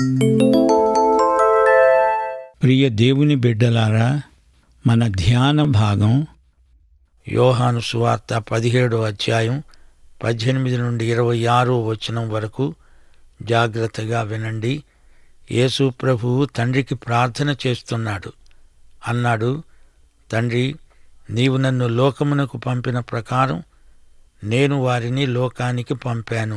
ప్రియ దేవుని బిడ్డలారా మన ధ్యాన భాగం యోహాను సువార్త పదిహేడో అధ్యాయం పద్దెనిమిది నుండి ఇరవై ఆరో వచనం వరకు జాగ్రత్తగా వినండి యేసు ప్రభువు తండ్రికి ప్రార్థన చేస్తున్నాడు అన్నాడు తండ్రి నీవు నన్ను లోకమునకు పంపిన ప్రకారం నేను వారిని లోకానికి పంపాను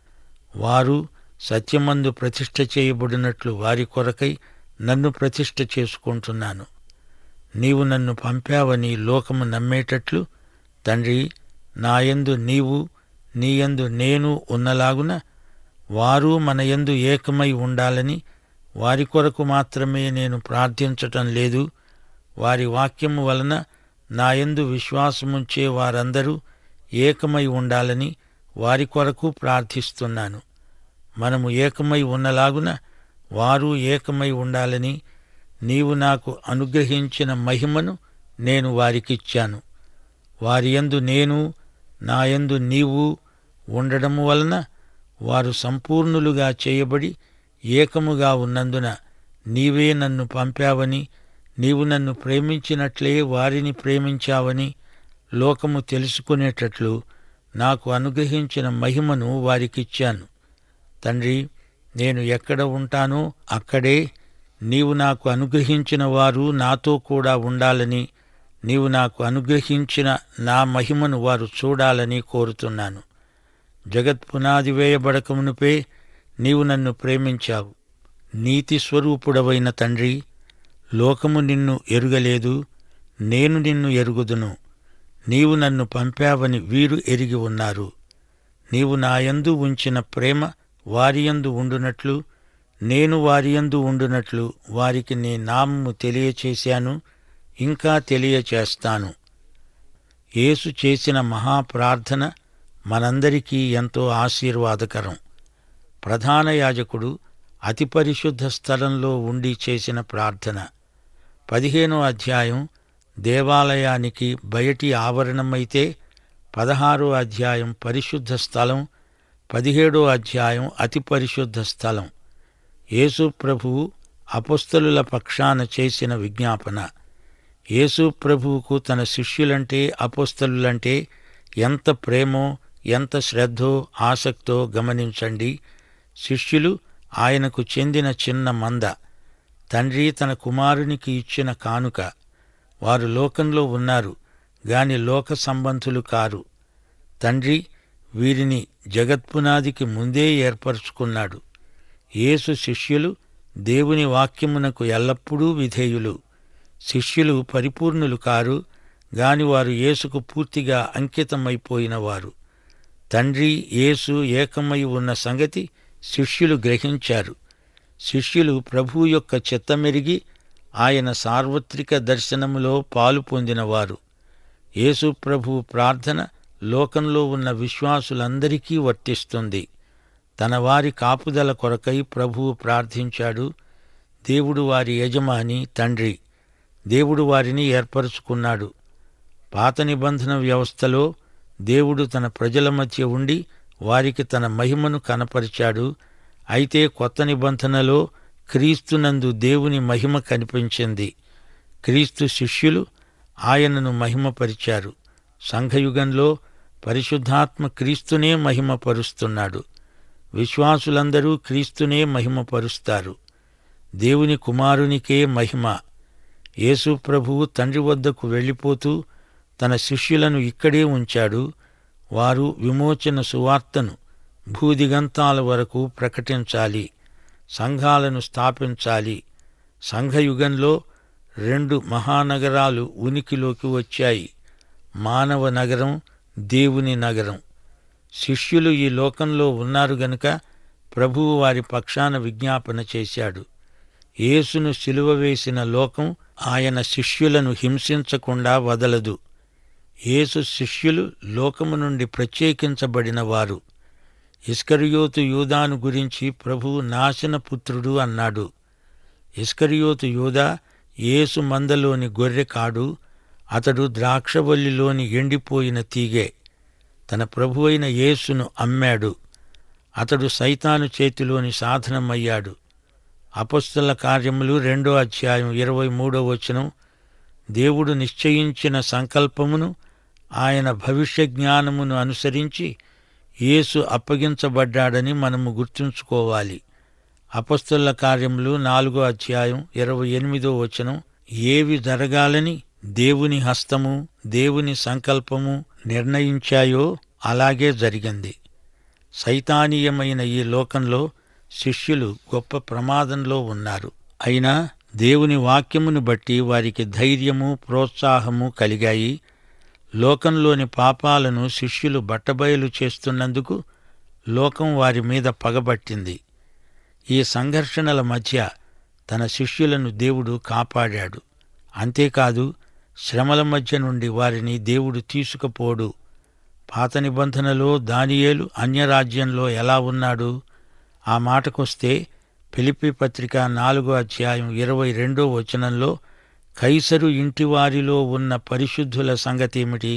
వారు సత్యమందు ప్రతిష్ఠ చేయబడినట్లు వారి కొరకై నన్ను ప్రతిష్ఠ చేసుకుంటున్నాను నీవు నన్ను పంపావని లోకము నమ్మేటట్లు తండ్రి నాయందు నీవు నీయందు నేను ఉన్నలాగున వారు మన యందు ఏకమై ఉండాలని వారి కొరకు మాత్రమే నేను ప్రార్థించటం లేదు వారి వాక్యము వలన నాయందు విశ్వాసముంచే వారందరూ ఏకమై ఉండాలని వారి కొరకు ప్రార్థిస్తున్నాను మనము ఏకమై ఉన్నలాగున వారు ఏకమై ఉండాలని నీవు నాకు అనుగ్రహించిన మహిమను నేను వారికిచ్చాను వారి యందు నేను నాయందు నీవు ఉండడము వలన వారు సంపూర్ణులుగా చేయబడి ఏకముగా ఉన్నందున నీవే నన్ను పంపావని నీవు నన్ను ప్రేమించినట్లే వారిని ప్రేమించావని లోకము తెలుసుకునేటట్లు నాకు అనుగ్రహించిన మహిమను వారికిచ్చాను తండ్రి నేను ఎక్కడ ఉంటానో అక్కడే నీవు నాకు అనుగ్రహించిన వారు నాతో కూడా ఉండాలని నీవు నాకు అనుగ్రహించిన నా మహిమను వారు చూడాలని కోరుతున్నాను జగత్ పునాది వేయబడకమునుపే నీవు నన్ను ప్రేమించావు నీతి స్వరూపుడవైన తండ్రి లోకము నిన్ను ఎరుగలేదు నేను నిన్ను ఎరుగుదును నీవు నన్ను పంపావని వీరు ఎరిగి ఉన్నారు నీవు నాయందు ఉంచిన ప్రేమ వారియందు ఉండునట్లు నేను వారియందు ఉండునట్లు వారికి నీ నామము తెలియచేశాను ఇంకా తెలియచేస్తాను యేసు చేసిన మహాప్రార్థన మనందరికీ ఎంతో ఆశీర్వాదకరం ప్రధాన యాజకుడు అతి పరిశుద్ధ స్థలంలో ఉండి చేసిన ప్రార్థన పదిహేనో అధ్యాయం దేవాలయానికి బయటి ఆవరణమైతే పదహారో అధ్యాయం పరిశుద్ధ స్థలం పదిహేడో అధ్యాయం అతి పరిశుద్ధ స్థలం యేసు ప్రభువు అపొస్తలుల పక్షాన చేసిన విజ్ఞాపన యేసు ప్రభువుకు తన శిష్యులంటే అపొస్తలులంటే ఎంత ప్రేమో ఎంత శ్రద్ధో ఆసక్తో గమనించండి శిష్యులు ఆయనకు చెందిన చిన్న మంద తండ్రి తన కుమారునికి ఇచ్చిన కానుక వారు లోకంలో ఉన్నారు గాని లోక సంబంధులు కారు తండ్రి వీరిని జగత్పునాదికి ముందే ఏర్పరచుకున్నాడు యేసు శిష్యులు దేవుని వాక్యమునకు ఎల్లప్పుడూ విధేయులు శిష్యులు పరిపూర్ణులు కారు గాని వారు యేసుకు పూర్తిగా అంకితమైపోయిన వారు తండ్రి యేసు ఏకమై ఉన్న సంగతి శిష్యులు గ్రహించారు శిష్యులు ప్రభు యొక్క చిత్తమెరిగి ఆయన సార్వత్రిక దర్శనములో పాలు పొందినవారు యేసు ప్రభు ప్రార్థన లోకంలో ఉన్న విశ్వాసులందరికీ వర్తిస్తుంది తన వారి కాపుదల కొరకై ప్రభువు ప్రార్థించాడు దేవుడు వారి యజమాని తండ్రి దేవుడు వారిని ఏర్పరచుకున్నాడు పాత నిబంధన వ్యవస్థలో దేవుడు తన ప్రజల మధ్య ఉండి వారికి తన మహిమను కనపరిచాడు అయితే కొత్త నిబంధనలో క్రీస్తునందు దేవుని మహిమ కనిపించింది క్రీస్తు శిష్యులు ఆయనను మహిమపరిచారు సంఘయుగంలో పరిశుద్ధాత్మ క్రీస్తునే మహిమపరుస్తున్నాడు విశ్వాసులందరూ క్రీస్తునే మహిమపరుస్తారు దేవుని కుమారునికే మహిమ యేసు ప్రభువు తండ్రి వద్దకు వెళ్ళిపోతూ తన శిష్యులను ఇక్కడే ఉంచాడు వారు విమోచన సువార్తను భూదిగంతాల వరకు ప్రకటించాలి సంఘాలను స్థాపించాలి సంఘయుగంలో రెండు మహానగరాలు ఉనికిలోకి వచ్చాయి మానవ నగరం దేవుని నగరం శిష్యులు ఈ లోకంలో ఉన్నారు గనుక ప్రభువు వారి పక్షాన విజ్ఞాపన చేశాడు యేసును సిలువ వేసిన లోకం ఆయన శిష్యులను హింసించకుండా వదలదు యేసు శిష్యులు లోకము నుండి ప్రత్యేకించబడిన వారు ఇస్కరియోతు యూదాను గురించి ప్రభువు నాశనపుత్రుడు అన్నాడు ఇస్కరియోతు యూదా యేసు మందలోని గొర్రె కాడు అతడు ద్రాక్షవల్లిలోని ఎండిపోయిన తీగే తన ప్రభువైన యేసును అమ్మాడు అతడు సైతాను చేతిలోని సాధనమయ్యాడు అపస్తుల కార్యములు రెండో అధ్యాయం ఇరవై మూడో వచనం దేవుడు నిశ్చయించిన సంకల్పమును ఆయన భవిష్య జ్ఞానమును అనుసరించి యేసు అప్పగించబడ్డాడని మనము గుర్తుంచుకోవాలి అపస్తుల కార్యములు నాలుగో అధ్యాయం ఇరవై ఎనిమిదో వచనం ఏవి జరగాలని దేవుని హస్తము దేవుని సంకల్పము నిర్ణయించాయో అలాగే జరిగింది సైతానీయమైన ఈ లోకంలో శిష్యులు గొప్ప ప్రమాదంలో ఉన్నారు అయినా దేవుని వాక్యమును బట్టి వారికి ధైర్యము ప్రోత్సాహము కలిగాయి లోకంలోని పాపాలను శిష్యులు బట్టబయలు చేస్తున్నందుకు లోకం వారి మీద పగబట్టింది ఈ సంఘర్షణల మధ్య తన శిష్యులను దేవుడు కాపాడాడు అంతేకాదు శ్రమల మధ్య నుండి వారిని దేవుడు తీసుకుపోడు పాత నిబంధనలో దానియేలు అన్యరాజ్యంలో ఎలా ఉన్నాడు ఆ మాటకొస్తే ఫిలిప్పి పత్రిక నాలుగో అధ్యాయం ఇరవై రెండో వచనంలో కైసరు ఇంటివారిలో ఉన్న పరిశుద్ధుల సంగతేమిటి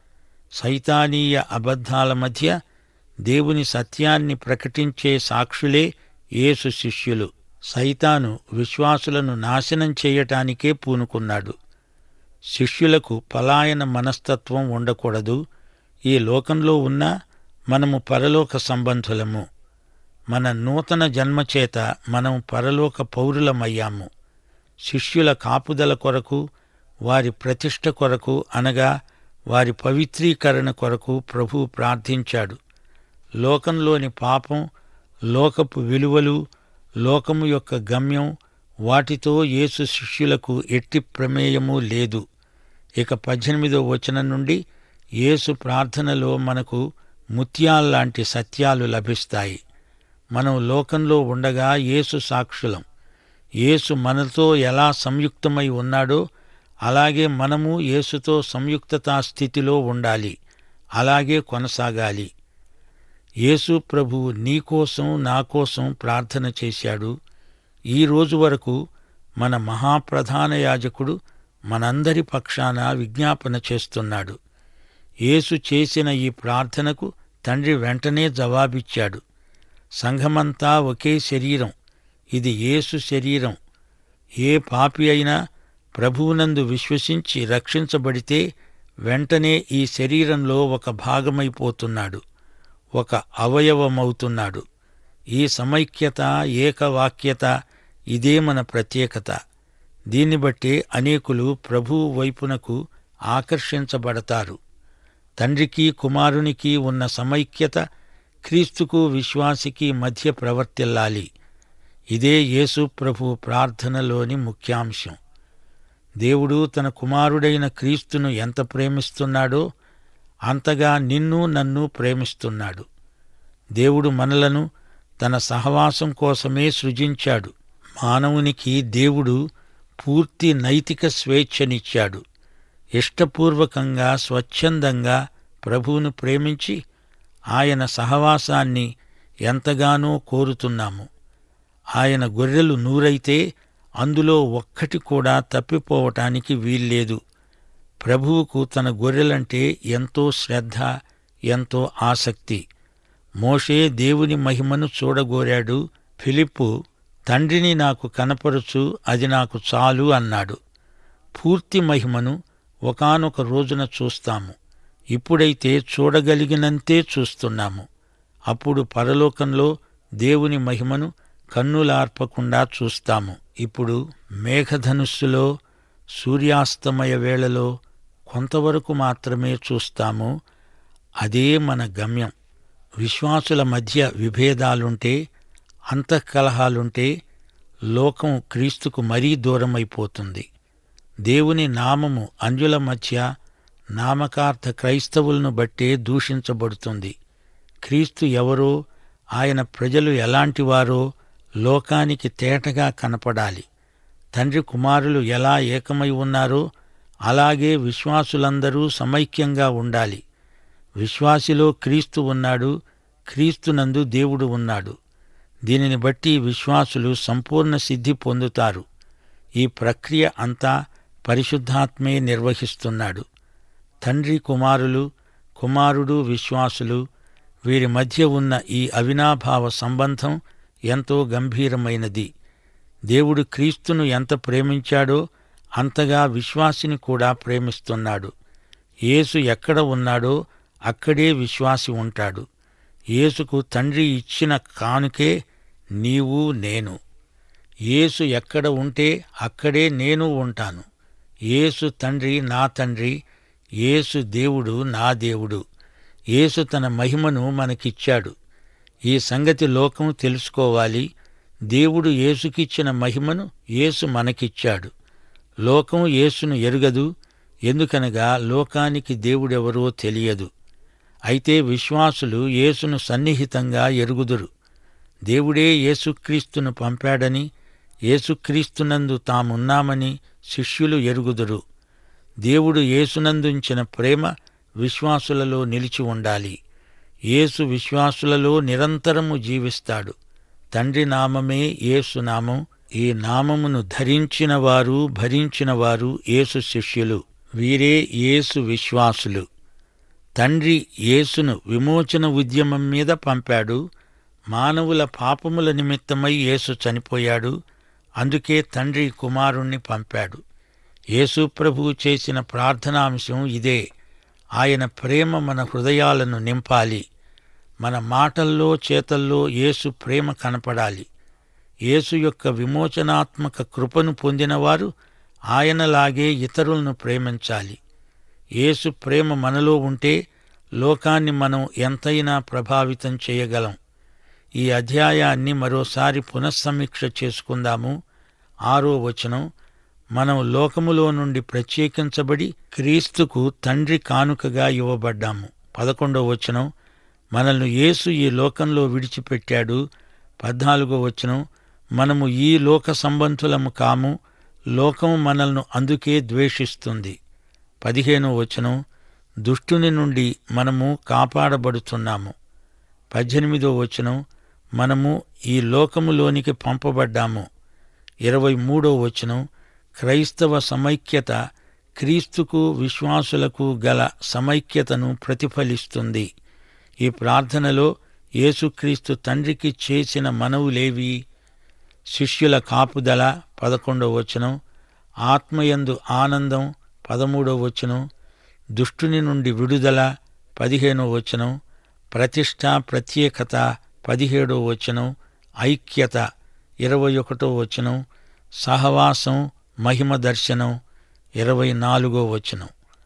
సైతానీయ అబద్ధాల మధ్య దేవుని సత్యాన్ని ప్రకటించే సాక్షులే యేసు శిష్యులు సైతాను విశ్వాసులను నాశనం చేయటానికే పూనుకున్నాడు శిష్యులకు పలాయన మనస్తత్వం ఉండకూడదు ఈ లోకంలో ఉన్న మనము పరలోక సంబంధులము మన నూతన జన్మచేత మనం పరలోక పౌరులమయ్యాము శిష్యుల కాపుదల కొరకు వారి ప్రతిష్ట కొరకు అనగా వారి పవిత్రీకరణ కొరకు ప్రభు ప్రార్థించాడు లోకంలోని పాపం లోకపు విలువలు లోకము యొక్క గమ్యం వాటితో యేసు శిష్యులకు ఎట్టి ప్రమేయము లేదు ఇక పద్దెనిమిదో వచనం నుండి యేసు ప్రార్థనలో మనకు ముత్యాల్లాంటి సత్యాలు లభిస్తాయి మనం లోకంలో ఉండగా యేసు సాక్షులం యేసు మనతో ఎలా సంయుక్తమై ఉన్నాడో అలాగే మనము యేసుతో సంయుక్తతా స్థితిలో ఉండాలి అలాగే కొనసాగాలి యేసు ప్రభువు నీకోసం నా కోసం ప్రార్థన చేశాడు ఈ రోజు వరకు మన మహాప్రధాన యాజకుడు మనందరి పక్షాన విజ్ఞాపన చేస్తున్నాడు యేసు చేసిన ఈ ప్రార్థనకు తండ్రి వెంటనే జవాబిచ్చాడు సంఘమంతా ఒకే శరీరం ఇది యేసు శరీరం ఏ పాపి అయినా ప్రభువునందు విశ్వసించి రక్షించబడితే వెంటనే ఈ శరీరంలో ఒక భాగమైపోతున్నాడు ఒక అవయవమవుతున్నాడు ఈ సమైక్యత ఏకవాక్యత ఇదే మన ప్రత్యేకత దీన్ని బట్టి అనేకులు ప్రభువు వైపునకు ఆకర్షించబడతారు తండ్రికి కుమారునికి ఉన్న సమైక్యత క్రీస్తుకు విశ్వాసికి మధ్య ప్రవర్తిల్లాలి ఇదే యేసు ప్రభు ప్రార్థనలోని ముఖ్యాంశం దేవుడు తన కుమారుడైన క్రీస్తును ఎంత ప్రేమిస్తున్నాడో అంతగా నిన్ను నన్ను ప్రేమిస్తున్నాడు దేవుడు మనలను తన సహవాసం కోసమే సృజించాడు మానవునికి దేవుడు పూర్తి నైతిక స్వేచ్ఛనిచ్చాడు ఇష్టపూర్వకంగా స్వచ్ఛందంగా ప్రభువును ప్రేమించి ఆయన సహవాసాన్ని ఎంతగానో కోరుతున్నాము ఆయన గొర్రెలు నూరైతే అందులో ఒక్కటి కూడా తప్పిపోవటానికి వీల్లేదు ప్రభువుకు తన గొర్రెలంటే ఎంతో శ్రద్ధ ఎంతో ఆసక్తి మోషే దేవుని మహిమను చూడగోరాడు ఫిలిప్పు తండ్రిని నాకు కనపరుచు అది నాకు చాలు అన్నాడు పూర్తి మహిమను ఒకానొక రోజున చూస్తాము ఇప్పుడైతే చూడగలిగినంతే చూస్తున్నాము అప్పుడు పరలోకంలో దేవుని మహిమను కన్నులార్పకుండా చూస్తాము ఇప్పుడు మేఘధనుస్సులో సూర్యాస్తమయ వేళలో కొంతవరకు మాత్రమే చూస్తాము అదే మన గమ్యం విశ్వాసుల మధ్య విభేదాలుంటే అంతఃకలహాలుంటే లోకం క్రీస్తుకు మరీ దూరమైపోతుంది దేవుని నామము అంజుల మధ్య నామకార్థ క్రైస్తవులను బట్టే దూషించబడుతుంది క్రీస్తు ఎవరో ఆయన ప్రజలు ఎలాంటివారో లోకానికి తేటగా కనపడాలి తండ్రి కుమారులు ఎలా ఏకమై ఉన్నారో అలాగే విశ్వాసులందరూ సమైక్యంగా ఉండాలి విశ్వాసిలో క్రీస్తు ఉన్నాడు క్రీస్తునందు దేవుడు ఉన్నాడు దీనిని బట్టి విశ్వాసులు సంపూర్ణ సిద్ధి పొందుతారు ఈ ప్రక్రియ అంతా పరిశుద్ధాత్మే నిర్వహిస్తున్నాడు తండ్రి కుమారులు కుమారుడు విశ్వాసులు వీరి మధ్య ఉన్న ఈ అవినాభావ సంబంధం ఎంతో గంభీరమైనది దేవుడు క్రీస్తును ఎంత ప్రేమించాడో అంతగా విశ్వాసిని కూడా ప్రేమిస్తున్నాడు యేసు ఎక్కడ ఉన్నాడో అక్కడే విశ్వాసి ఉంటాడు యేసుకు తండ్రి ఇచ్చిన కానుకే నీవు నేను యేసు ఎక్కడ ఉంటే అక్కడే నేను ఉంటాను యేసు తండ్రి నా తండ్రి యేసు దేవుడు నా దేవుడు యేసు తన మహిమను మనకిచ్చాడు ఈ సంగతి లోకం తెలుసుకోవాలి దేవుడు యేసుకిచ్చిన మహిమను యేసు మనకిచ్చాడు లోకం యేసును ఎరుగదు ఎందుకనగా లోకానికి దేవుడెవరో తెలియదు అయితే విశ్వాసులు యేసును సన్నిహితంగా ఎరుగుదురు దేవుడే యేసుక్రీస్తును పంపాడని యేసుక్రీస్తునందు తామున్నామని శిష్యులు ఎరుగుదురు దేవుడు యేసునందుంచిన ప్రేమ విశ్వాసులలో నిలిచి ఉండాలి యేసు విశ్వాసులలో నిరంతరము జీవిస్తాడు తండ్రి నామమే యేసు నామం ఈ నామమును ధరించిన వారు భరించిన వారు యేసు శిష్యులు వీరే యేసు విశ్వాసులు తండ్రి యేసును విమోచన ఉద్యమం మీద పంపాడు మానవుల పాపముల నిమిత్తమై యేసు చనిపోయాడు అందుకే తండ్రి కుమారుణ్ణి పంపాడు యేసు ప్రభువు చేసిన ప్రార్థనాంశం ఇదే ఆయన ప్రేమ మన హృదయాలను నింపాలి మన మాటల్లో చేతల్లో యేసు ప్రేమ కనపడాలి యేసు యొక్క విమోచనాత్మక కృపను పొందినవారు ఆయనలాగే ఇతరులను ప్రేమించాలి యేసు ప్రేమ మనలో ఉంటే లోకాన్ని మనం ఎంతైనా ప్రభావితం చేయగలం ఈ అధ్యాయాన్ని మరోసారి పునఃసమీక్ష చేసుకుందాము ఆరో వచనం మనం లోకములో నుండి ప్రత్యేకించబడి క్రీస్తుకు తండ్రి కానుకగా ఇవ్వబడ్డాము పదకొండో వచనం మనల్ని యేసు ఈ లోకంలో విడిచిపెట్టాడు పద్నాలుగో వచనం మనము ఈ లోక సంబంధులము కాము లోకం మనల్ని అందుకే ద్వేషిస్తుంది పదిహేనో వచనం దుష్టుని నుండి మనము కాపాడబడుతున్నాము పద్దెనిమిదో వచనం మనము ఈ లోకములోనికి పంపబడ్డాము ఇరవై మూడో వచనం క్రైస్తవ సమైక్యత క్రీస్తుకు విశ్వాసులకు గల సమైక్యతను ప్రతిఫలిస్తుంది ఈ ప్రార్థనలో యేసుక్రీస్తు తండ్రికి చేసిన మనవులేవి శిష్యుల కాపుదల పదకొండవ వచనం ఆత్మయందు ఆనందం పదమూడవ వచనం దుష్టుని నుండి విడుదల పదిహేనో వచనం ప్రతిష్ట ప్రత్యేకత పదిహేడో వచనం ఐక్యత ఇరవై ఒకటో వచనం సహవాసం మహిమ దర్శనం ఇరవై నాలుగో వచనం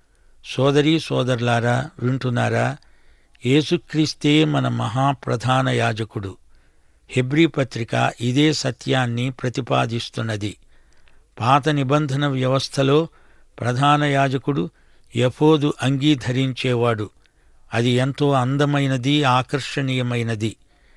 సోదరీ సోదరులారా వింటున్నారా యేసుక్రీస్తే మన మహాప్రధాన యాజకుడు హెబ్రీ పత్రిక ఇదే సత్యాన్ని ప్రతిపాదిస్తున్నది పాత నిబంధన వ్యవస్థలో ప్రధాన యాజకుడు యఫోదు అంగీధరించేవాడు అది ఎంతో అందమైనది ఆకర్షణీయమైనది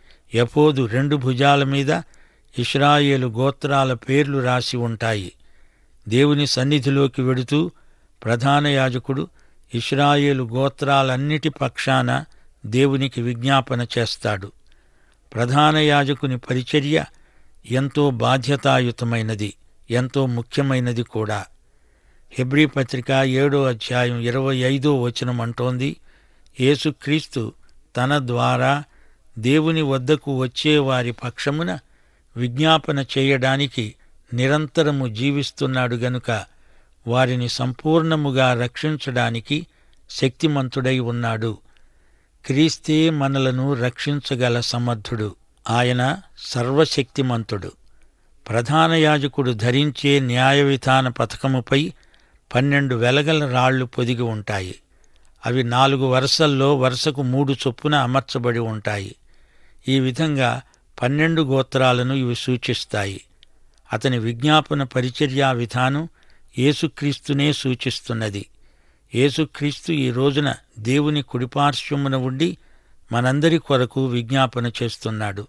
యఫోదు రెండు భుజాల మీద ఇస్రాయేలు గోత్రాల పేర్లు రాసి ఉంటాయి దేవుని సన్నిధిలోకి వెడుతూ ప్రధాన యాజకుడు ఇస్రాయేలు గోత్రాలన్నిటి పక్షాన దేవునికి విజ్ఞాపన చేస్తాడు ప్రధాన యాజకుని పరిచర్య ఎంతో బాధ్యతాయుతమైనది ఎంతో ముఖ్యమైనది కూడా హెబ్రీ పత్రిక ఏడో అధ్యాయం ఇరవై ఐదో వచనం అంటోంది యేసుక్రీస్తు తన ద్వారా దేవుని వద్దకు వచ్చే వారి పక్షమున విజ్ఞాపన చేయడానికి నిరంతరము జీవిస్తున్నాడు గనుక వారిని సంపూర్ణముగా రక్షించడానికి శక్తిమంతుడై ఉన్నాడు క్రీస్తే మనలను రక్షించగల సమర్థుడు ఆయన సర్వశక్తిమంతుడు ప్రధాన యాజకుడు ధరించే న్యాయ విధాన పథకముపై పన్నెండు వెలగల రాళ్లు పొదిగి ఉంటాయి అవి నాలుగు వరుసల్లో వరుసకు మూడు చొప్పున అమర్చబడి ఉంటాయి ఈ విధంగా పన్నెండు గోత్రాలను ఇవి సూచిస్తాయి అతని విజ్ఞాపన పరిచర్యా విధానం యేసుక్రీస్తునే సూచిస్తున్నది యేసుక్రీస్తు ఈ రోజున దేవుని కుడిపార్శ్వమున ఉండి మనందరి కొరకు విజ్ఞాపన చేస్తున్నాడు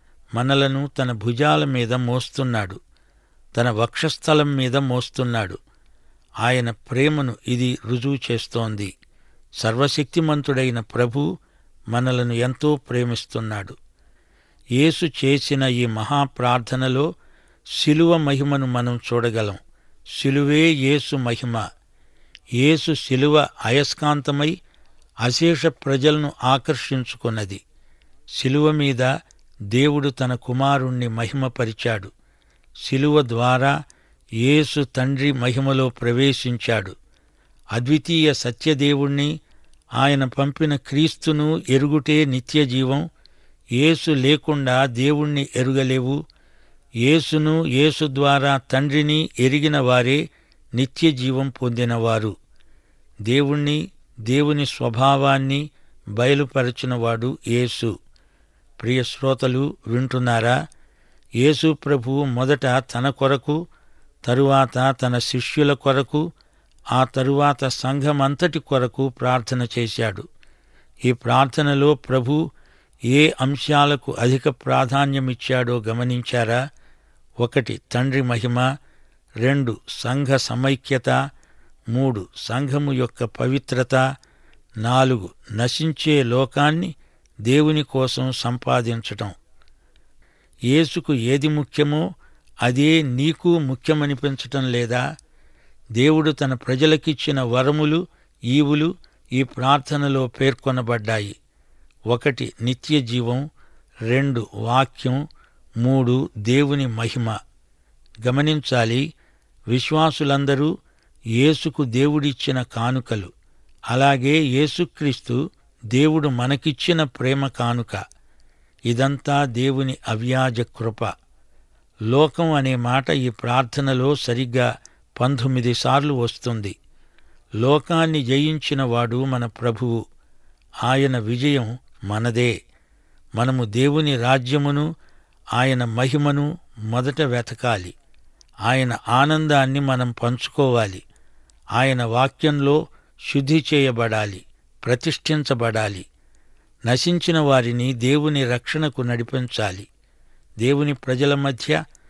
మనలను తన భుజాల మీద మోస్తున్నాడు తన వక్షస్థలం మీద మోస్తున్నాడు ఆయన ప్రేమను ఇది రుజువు చేస్తోంది సర్వశక్తిమంతుడైన ప్రభు మనలను ఎంతో ప్రేమిస్తున్నాడు యేసు చేసిన ఈ మహాప్రార్థనలో శిలువ మహిమను మనం చూడగలం శిలువే యేసు మహిమ యేసు శిలువ అయస్కాంతమై అశేష ప్రజలను ఆకర్షించుకున్నది శిలువ మీద దేవుడు తన కుమారుణ్ణి మహిమపరిచాడు శిలువ ద్వారా యేసు తండ్రి మహిమలో ప్రవేశించాడు అద్వితీయ సత్యదేవుణ్ణి ఆయన పంపిన క్రీస్తును ఎరుగుటే నిత్యజీవం యేసు లేకుండా దేవుణ్ణి ఎరుగలేవు యేసును యేసు ద్వారా తండ్రిని ఎరిగిన వారే నిత్యజీవం పొందినవారు దేవుణ్ణి దేవుని స్వభావాన్ని బయలుపరచినవాడు యేసు ప్రియ శ్రోతలు వింటున్నారా యేసు ప్రభువు మొదట తన కొరకు తరువాత తన శిష్యుల కొరకు ఆ తరువాత సంఘమంతటి కొరకు ప్రార్థన చేశాడు ఈ ప్రార్థనలో ప్రభు ఏ అంశాలకు అధిక ప్రాధాన్యమిచ్చాడో గమనించారా ఒకటి తండ్రి మహిమ రెండు సంఘ సమైక్యత మూడు సంఘము యొక్క పవిత్రత నాలుగు నశించే లోకాన్ని దేవుని కోసం సంపాదించటం యేసుకు ఏది ముఖ్యమో అదే నీకు ముఖ్యమనిపించటం లేదా దేవుడు తన ప్రజలకిచ్చిన వరములు ఈవులు ఈ ప్రార్థనలో పేర్కొనబడ్డాయి ఒకటి నిత్య జీవం రెండు వాక్యం మూడు దేవుని మహిమ గమనించాలి విశ్వాసులందరూ యేసుకు దేవుడిచ్చిన కానుకలు అలాగే యేసుక్రీస్తు దేవుడు మనకిచ్చిన ప్రేమ కానుక ఇదంతా దేవుని అవ్యాజ కృప లోకం అనే మాట ఈ ప్రార్థనలో సరిగ్గా పంతొమ్మిది సార్లు వస్తుంది లోకాన్ని జయించిన వాడు మన ప్రభువు ఆయన విజయం మనదే మనము దేవుని రాజ్యమును ఆయన మహిమను మొదట వెతకాలి ఆయన ఆనందాన్ని మనం పంచుకోవాలి ఆయన వాక్యంలో శుద్ధి చేయబడాలి ప్రతిష్ఠించబడాలి నశించిన వారిని దేవుని రక్షణకు నడిపించాలి దేవుని ప్రజల మధ్య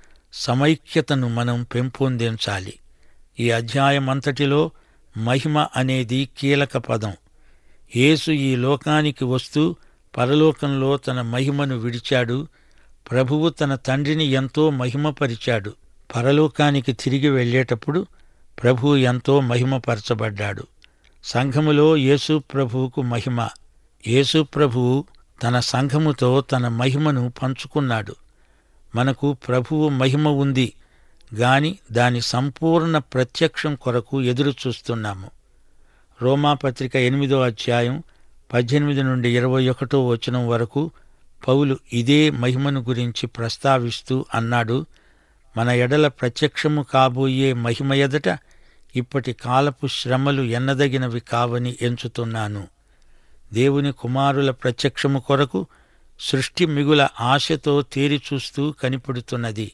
సమైక్యతను మనం పెంపొందించాలి ఈ అధ్యాయమంతటిలో మహిమ అనేది కీలక పదం యేసు ఈ లోకానికి వస్తూ పరలోకంలో తన మహిమను విడిచాడు ప్రభువు తన తండ్రిని ఎంతో మహిమపరిచాడు పరలోకానికి తిరిగి వెళ్ళేటప్పుడు ప్రభువు ఎంతో మహిమపరచబడ్డాడు సంఘములో యేసు ప్రభువుకు మహిమ యేసు ప్రభువు తన సంఘముతో తన మహిమను పంచుకున్నాడు మనకు ప్రభువు మహిమ ఉంది గాని దాని సంపూర్ణ ప్రత్యక్షం కొరకు ఎదురు చూస్తున్నాము రోమాపత్రిక ఎనిమిదో అధ్యాయం పద్దెనిమిది నుండి ఇరవై ఒకటో వచనం వరకు పౌలు ఇదే మహిమను గురించి ప్రస్తావిస్తూ అన్నాడు మన ఎడల ప్రత్యక్షము కాబోయే మహిమ ఎదట ఇప్పటి కాలపు శ్రమలు ఎన్నదగినవి కావని ఎంచుతున్నాను దేవుని కుమారుల ప్రత్యక్షము కొరకు సృష్టి మిగుల ఆశతో తేరిచూస్తూ కనిపడుతున్నది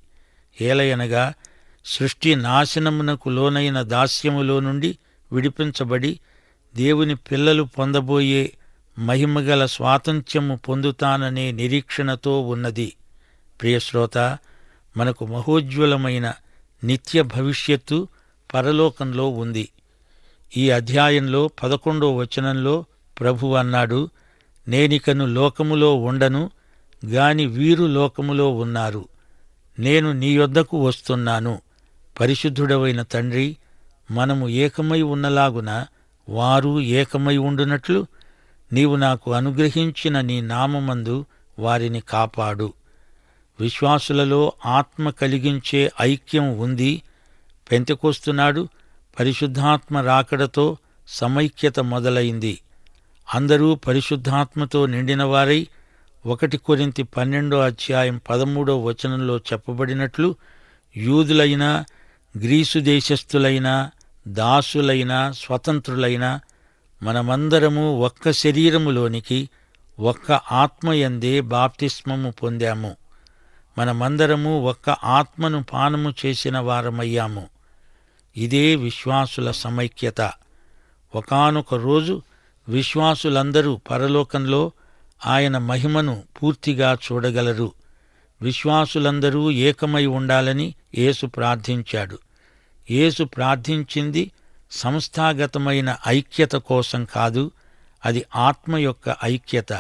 ఏలయనగా సృష్టి నాశనమునకు లోనైన దాస్యములో నుండి విడిపించబడి దేవుని పిల్లలు పొందబోయే మహిమగల స్వాతంత్ర్యము పొందుతాననే నిరీక్షణతో ఉన్నది ప్రియశ్రోత మనకు మహోజ్వలమైన నిత్య భవిష్యత్తు పరలోకంలో ఉంది ఈ అధ్యాయంలో పదకొండో వచనంలో ప్రభు అన్నాడు నేనికను లోకములో ఉండను గాని వీరు లోకములో ఉన్నారు నేను నీ యొద్దకు వస్తున్నాను పరిశుద్ధుడవైన తండ్రి మనము ఏకమై ఉన్నలాగున వారు ఏకమై ఉండునట్లు నీవు నాకు అనుగ్రహించిన నీ నామమందు వారిని కాపాడు విశ్వాసులలో ఆత్మ కలిగించే ఐక్యం ఉంది పెంతకొస్తున్నాడు పరిశుద్ధాత్మ రాకడతో సమైక్యత మొదలైంది అందరూ పరిశుద్ధాత్మతో నిండినవారై ఒకటి కొరింతి పన్నెండో అధ్యాయం పదమూడో వచనంలో చెప్పబడినట్లు యూదులైనా గ్రీసు దేశస్థులైనా దాసులైనా స్వతంత్రులైనా మనమందరము ఒక్క శరీరములోనికి ఒక్క ఆత్మయందే బాప్తిస్మము పొందాము మనమందరము ఒక్క ఆత్మను పానము చేసిన వారమయ్యాము ఇదే విశ్వాసుల సమైక్యత ఒకానొక రోజు విశ్వాసులందరూ పరలోకంలో ఆయన మహిమను పూర్తిగా చూడగలరు విశ్వాసులందరూ ఏకమై ఉండాలని యేసు ప్రార్థించాడు యేసు ప్రార్థించింది సంస్థాగతమైన ఐక్యత కోసం కాదు అది ఆత్మ యొక్క ఐక్యత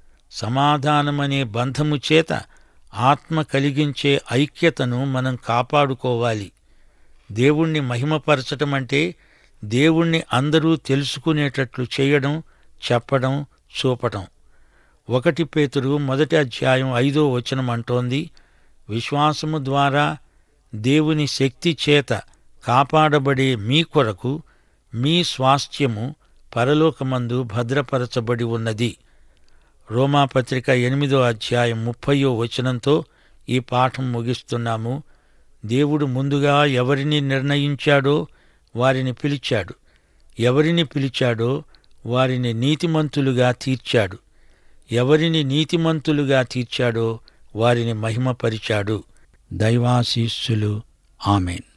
సమాధానమనే బంధము చేత ఆత్మ కలిగించే ఐక్యతను మనం కాపాడుకోవాలి దేవుణ్ణి మహిమపరచటం అంటే దేవుణ్ణి అందరూ తెలుసుకునేటట్లు చేయడం చెప్పడం చూపటం ఒకటి పేతురు మొదటి అధ్యాయం ఐదో వచనం అంటోంది విశ్వాసము ద్వారా దేవుని శక్తి చేత కాపాడబడే మీ కొరకు మీ స్వాస్థ్యము పరలోకమందు భద్రపరచబడి ఉన్నది రోమాపత్రిక ఎనిమిదో అధ్యాయం ముప్పయో వచనంతో ఈ పాఠం ముగిస్తున్నాము దేవుడు ముందుగా ఎవరిని నిర్ణయించాడో వారిని పిలిచాడు ఎవరిని పిలిచాడో వారిని నీతిమంతులుగా తీర్చాడు ఎవరిని నీతిమంతులుగా తీర్చాడో వారిని మహిమపరిచాడు దైవాశీస్సులు ఆమెన్